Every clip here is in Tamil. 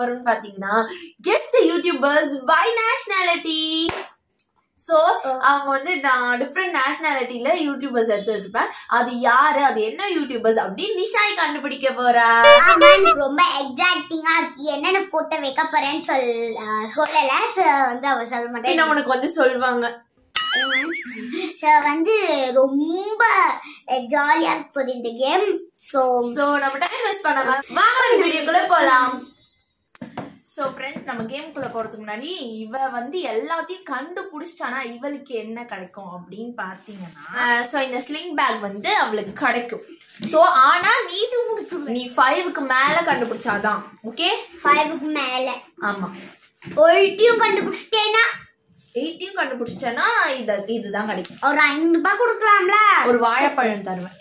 போறோம்னு பாத்தீங்கன்னா guest YouTubers by nationality so அவங்க வந்து நான் டிஃப்ரெண்ட் நேஷனாலிட்டில யூடியூபர்ஸ் எடுத்து வச்சிருப்பேன் அது யாரு அது என்ன யூடியூபர்ஸ் அப்படின்னு நிஷாய் கண்டுபிடிக்க போறா ஆமா எனக்கு ரொம்ப எக்ஸாக்டிங்கா இருக்கு என்னென்ன போட்டோ வைக்க போறேன்னு சொல் அஹ் சொல்லல So, வந்து அவ சொல்ல மாட்டேன் பின்ன உனக்கு வந்து சொல்லுவாங்க So, வந்து ரொம்ப ஜாலியா இருக்க போகுது இந்த கேம் ஸோ சோ நம்ம டைம் வேஸ்ட் பண்ணாம வாங்க நம்ம வீடியோக்குள்ள போலாம் சோ ஃப்ரெண்ட்ஸ் நம்ம கேமுக்குள்ள போறதுக்கு முன்னாடி இவ வந்து எல்லாத்தையும் கண்டுபிடிச்சிட்டானா இவளுக்கு என்ன கிடைக்கும் அப்படின்னு பாத்தீங்கன்னா சோ இந்த ஸ்லிங் பேக் வந்து அவளுக்கு கிடைக்கும் சோ ஆனா நீ நீ ஃபைவ்க்கு மேல கண்டுபிடிச்சாதான் ஓகே ஃபைவுக்கு மேல ஆமா ஒயிட்டையும் கண்டுபிடிச்சிட்டேன்னா எயிட்டையும் கண்டுபிடிச்சிட்டேன்னா இது இதுதான் கிடைக்கும் ஒரு ஐநூறு ரூபாய் கொடுக்கலாம்ல ஒரு வாழைப்பழம் தருவேன்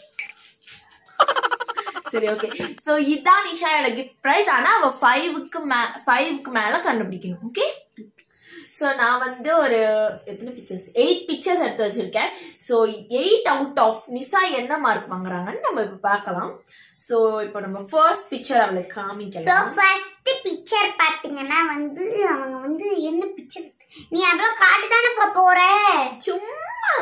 சரி ஓகே சோ இதான் நிஷாயோட கிஃப்ட் பிரைஸ் ஆனா அவ ஃபைவுக்கு மே ஃபைவுக்கு மேல கண்டுபிடிக்கணும் ஓகே சோ நான் வந்து ஒரு எத்தனை பிக்சர்ஸ் எயிட் பிக்சர்ஸ் எடுத்து வச்சிருக்கேன் so eight out of Nisha என்ன மார்க் வாங்குறாங்கன்னு நம்ம இப்ப பார்க்கலாம் சோ இப்போ நம்ம ஃபர்ஸ்ட் பிக்சர் அவளுக்கு ஸோ காமிக்கலாம் ஃபர்ஸ்ட் பிக்சர் பாத்தீங்கன்னா வந்து அவங்க வந்து என்ன பிக்சர் நீ அப்புறம் காட்டு தானே போற சும்மா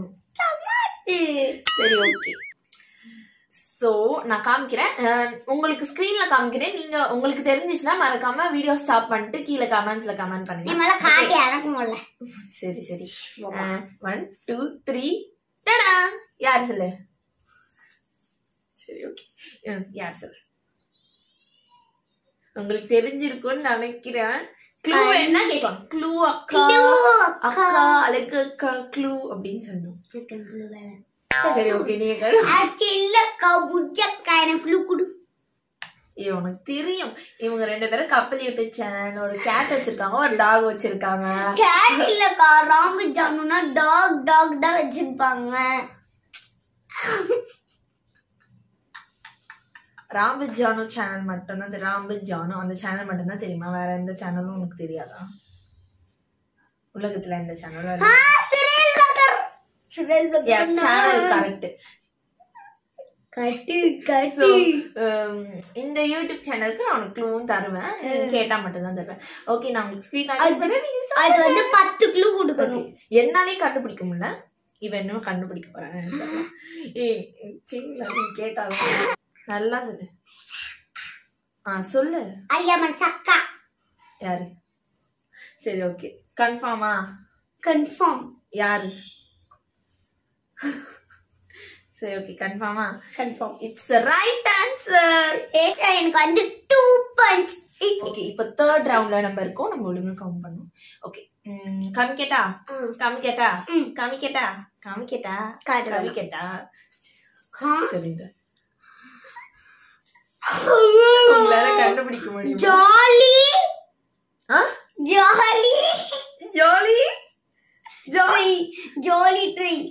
சரி ஓகே சோ நான் காமிக்கிறேன் அஹ், உங்களுக்கு ஸ்கிரீன்ல காமிக்கிறேன் நீங்க உங்களுக்கு தெரிஞ்சிச்சுன்னா மறக்காம வீடியோ ஸ்டாப் பண்ணிட்டு கீழே கமெண்ட்ஸ்ல கமெண்ட் நீ பண்ணுங்க முதல்ல காட்டி இறக்கும்ல சரி சரி ஒன் டூ த்ரீ டடா யார் சொல்லு சரி ஓகே யார் சொல்லு உங்களுக்கு தெரிஞ்சிருக்கும்னு நினைக்கிறேன் க்ளூ என்ன கேட்கலாம் க்ளூ அக்கா அக்கா அழகு அக்கா க்ளூ அப்படின்னு சொல்லணும் சரி ஓகே நீங்க கண்டு- இல்லக்கா புஜக்கா எனக்கு குழு குடு ஏய், உனக்கு தெரியும் இவங்க ரெண்டு பேரும் கப்பல் யூடியூப் சேனல் ஒரு கேட் வச்சிருக்காங்க ஒரு டாக் வச்சிருக்காங்க கேட் இல்லக்கா ராம்பு ஜானுனா டாக் டாக் தான் வச்சிருப்பாங்க ராம்பு ஜானு சேனல் மட்டும்தான் தெரி- ராம்பு ஜானு அந்த சேனல் மட்டும்தான் தெரியுமா வேற எந்த சேனலும் உனக்கு தெரியாதா உலகத்துல எந்த சேனலும் ஆ, சுரேல் பக்கர் சுரேல் எஸ் சேனல் கரெக்ட் கட்டு ஸோ கட்டு இந்த யூடியூப் சேனலுக்கு நான் உனக்கு க்ளூவும் தருவேன் நீ கேட்டா மட்டும் தான் தருவேன் ஓகே நான் உங்களுக்கு ஸ்க்ரீன் நீங்க சொல்லுங்க. அது வந்து பத்து கிலோ கொடுக்கணும் Okay. என்னாலே கண்டுபிடிக்க முடியல இவன் இன்னும் கண்டுபிடிக்க போறாங்க ஏய் சரிங்களா நீ கேட்டாலும் நல்லா சொல்லு ஆ சொல்லு ஐயம்மன் சக்கா யாரு சரி ஓகே கன்ஃபார்மா கன்ஃபார்ம் யாரு சரி ஓகே கன்ஃபார்மா கன்ஃபார்ம் இட்ஸ் ரைட் ஆன்சர் ஏசா எனக்கு வந்து டூ பாயிண்ட்ஸ் ஓகே இப்போ தேர்ட் ரவுண்ட்ல நம்ம இருக்கோம் நம்ம ஒழுங்கா கவுண்ட் பண்ணுவோம் ஓகே காமிக்கேட்டா காமிக்கேட்டா ம். காமிக்கேட்டா காமிக்கேட்டா காட்டுறேன். காமிக்கேட்டா சரிங்க உங்களால கண்டுபிடிக்க முடியும் ஜாலி ஆ Jolly Jolly Jolly Jolly train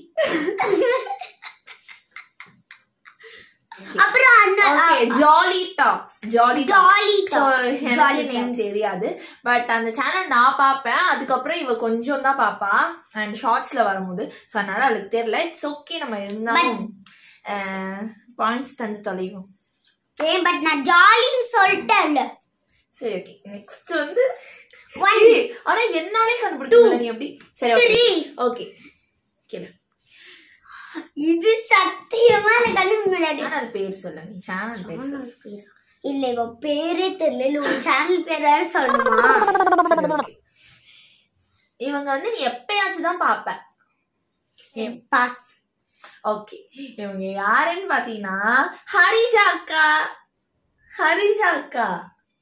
அப்புறம் அந்த okay Jolly Talks Jolly Jolly so Talks. எனக்கு Jolly நேம் Talks. தெரியாது பட் அந்த சேனல் நான் பார்ப்பேன் அதுக்கப்புறம் இவ கொஞ்சம் தான் பாப்பா அண்ட் ஷார்ட்ஸ்ல வரும்போது ஸோ அதனால அவளுக்கு தெரியல இட்ஸ் ஓகே நம்ம இருந்தாலும் பாயிண்ட்ஸ் தந்து தொலைவோம் ஏன் பட் நான் ஜாலின்னு சொல்லிட்டேன்ல சரி ஓகே நெக்ஸ்ட் வந்து One. ஏய், ஆனா என்னாலே கண்டுபிடிக்கல நீ எப்படி சரி Three. ஓகே கேளு இது சத்தியமா எனக்கு கண்டுபிடிக்க முடியாது நான் அது பேர் சொல்ல நீ சேனல் பேர் சொல்லு இல்ல இவன் பேரே தெரியல இல்ல உன் சேனல் பேர் வேற சொல்லணுமா சரி, okay. இவங்க வந்து நீ எப்பயாச்சும் தான் பாப்ப பாஸ் ஓகே இவங்க யாருன்னு பாத்தீங்கன்னா ஹரிஜா அக்கா ஹரிஜா அக்கா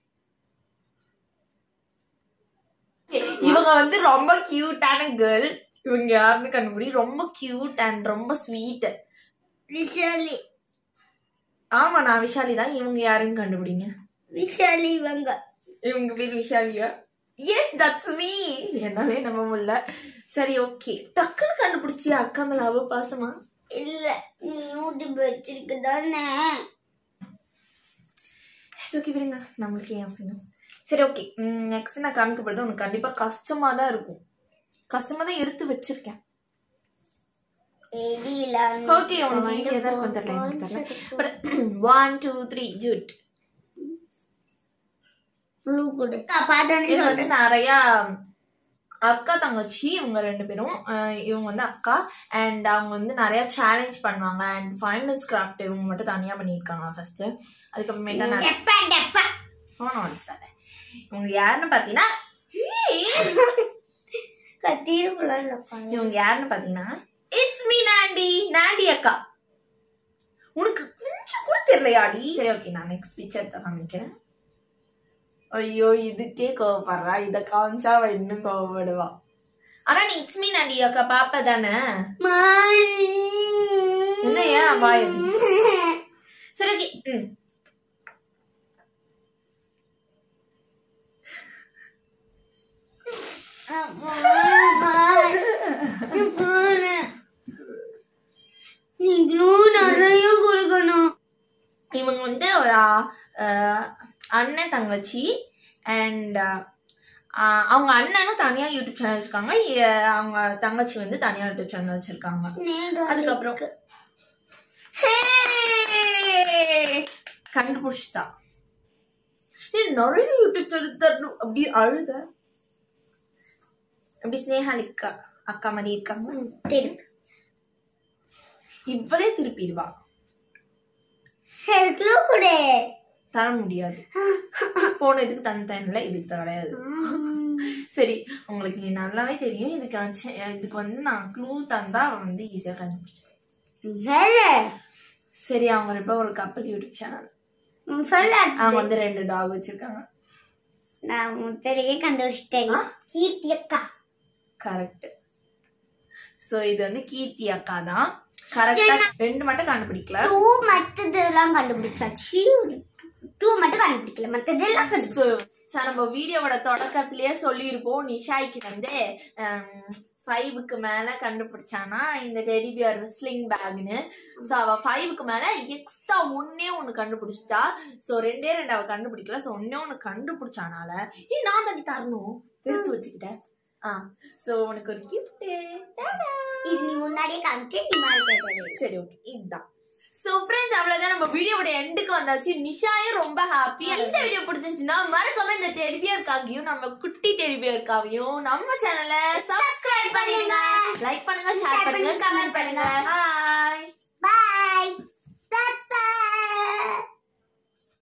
Okay, இவங்க வந்து ரொம்ப கியூட்டான கேர்ள் இவங்க யாருன்னு கண்டுபிடி ரொம்ப கியூட் அண்ட் ரொம்ப ஸ்வீட் விஷாலி ஆமா நான் விஷாலி தான் இவங்க யாருன்னு கண்டுபிடிங்க விஷாலி இவங்க இவங்க பேர் விஷாலியா எஸ் தட்ஸ் மீ என்னாலே நம்ப முடியல சரி ஓகே டக்குன்னு கண்டுபிடிச்சியா அக்கா மேல அவ பாசமா இல்ல நீ யூடியூப் வச்சிருக்க தானே ஓகே விடுங்க நம்மளுக்கு ஏன் அசிங்கம் சரி ஓகே நெக்ஸ்ட் நான் காமிக்க போறது உனக்கு கண்டிப்பா கஷ்டமா தான் இருக்கும் கஷ்டமா தான் எடுத்து வச்சிருக்கேன் தெரியல ஓகே உனக்கு ஈஸியா தான் இருக்கும் தெரியல எனக்கு தெரியல பட் ஒன் டூ த்ரீ ஜூட் ப்ளூ கொடு பார்த்தோன்னே இது வந்து சொல்றேன் நிறைய அக்கா தங்கச்சி இவங்க ரெண்டு பேரும் அஹ் இவங்க வந்து அக்கா அண்ட் அவங்க வந்து நிறைய சேலஞ்ச் பண்ணுவாங்க அண்ட் ஃபைவ் மினிட்ஸ் கிராஃப்ட் இவங்க மட்டும் தனியா பண்ணியிருக்காங்க ஃபர்ஸ்ட் அதுக்கப்புறமேட்டா நான் டெப்பா டெப்பா ஃபோன் அடிச்சிட்டாங்க இவங்க யாருன்னு பார்த்தீங்கன்னா கத்திரு புலாம் இவங்க யாருன்னு பார்த்தீங்கன்னா இட்ஸ் மீ நாண்டி நாண்டி அக்கா உனக்கு கொஞ்சம் கூட தெரியலையாடி சரி ஓகே நான் நெக்ஸ்ட் பிக்சர் எடுத்து காமிக்கிறேன் ஐயோ இதுக்கே கோவப்படுறா இதை காமிச்சா அவ இன்னும் கோவப்படுவா ஆனா நீ இட்ஸ் மீ நாண்டி அக்கா பாப்ப தானே என்ன ஏன் வாய் அப்படி? சரி ஓகே ம் நீங்களும் நிறைய கொடுக்கணும் இவங்க வந்து ஒரு அஹ், அண்ணன் தங்கச்சி அண்ட் அவங்க அண்ணனும் தனியா யூடியூப் சேனல் வச்சிருக்காங்க இ- அவங்க தங்கச்சி வந்து தனியா யூடியூப் சேனல் வச்சிருக்காங்க அதுக்கப்புறம் Hey! கண்டுபிடிச்சிட்டா ஏய், நிறைய யூடியூப் சேனல் தரணும் அப்படி அழுத அப்படி ஸ்னேகாலிக்கா அக்கா மாதிரி இருக்காங்க திருப்பி இவளே திருப்பிடுவா க்ளூ கொடு தர முடியாது போன இதுக்கு தந்தேன்ல இதுக்கு கிடையாது சரி உங்களுக்கு நீ நல்லாவே தெரியும் இதுக்கு நான் செ- இதுக்கு வந்து நான் க்ளூ தந்தா அவன் வந்து ஈஸியா கண்டுபிடிச்சேன் சொல்லு சரி அவங்க ரெண்டு பேரும் ஒரு கப்பல் யூடியூப் சேனல் ம், சொல்லு அவங்க வந்து ரெண்டு டாக் வச்சிருக்காங்க நான் முதலையே கண்டுபிடிச்சிட்டேன் ஆ? கீர்த்தி அக்கா கரெக்ட் சோ இது வந்து கீர்த்தி அக்கா தான் கரெக்டா ரெண்டு மட்டும் கண்டுபிடிக்கல டூ மத்ததெல்லாம் கண்டுபிடிச்சாச்சு டூ மட்டும் கண்டுபிடிக்கல மத்ததெல்லாம் கண்டுபிடிச்சு ஸோ சார் நம்ம வீடியோவோட தொடக்கத்திலேயே சொல்லியிருப்போம் நிஷாய்க்கு வந்து ஃபைவுக்கு மேல கண்டுபிடிச்சானா இந்த டெடி பியர் ஸ்லிங் பேக்னு ஸோ அவ ஃபைவுக்கு மேல எக்ஸ்ட்ரா ஒன்னே ஒன்று கண்டுபிடிச்சிட்டா ஸோ ரெண்டே ரெண்டு அவ கண்டுபிடிக்கல ஸோ ஒன்னே ஒன்று கண்டுபிடிச்சானால ஏ நான் தண்ணி தரணும் எடுத்து வச்சுக்கிட்டேன் ஆ ஸோ உனக்கு ஒரு கிஃப்ட்டு இது நீ முன்னாடியே காமிச்சு நீ மார்க் சரி ஓகே இதுதான் சோ ஃப்ரெண்ட்ஸ் அவ்வளவுதான் நம்ம வீடியோவோட எண்டுக்கு வந்தாச்சு நிஷாயும் ரொம்ப ஹாப்பி இந்த வீடியோ பிடிச்சிருந்துச்சுன்னா மறக்காம இந்த டெடிபியருக்காகவும் நம்ம குட்டி டெடிபியருக்காகவும் நம்ம சேனலை சப்ஸ்கிரைப் பண்ணுங்க லைக் பண்ணுங்க ஷேர் பண்ணுங்க கமெண்ட் பண்ணுங்க பாய் பாய்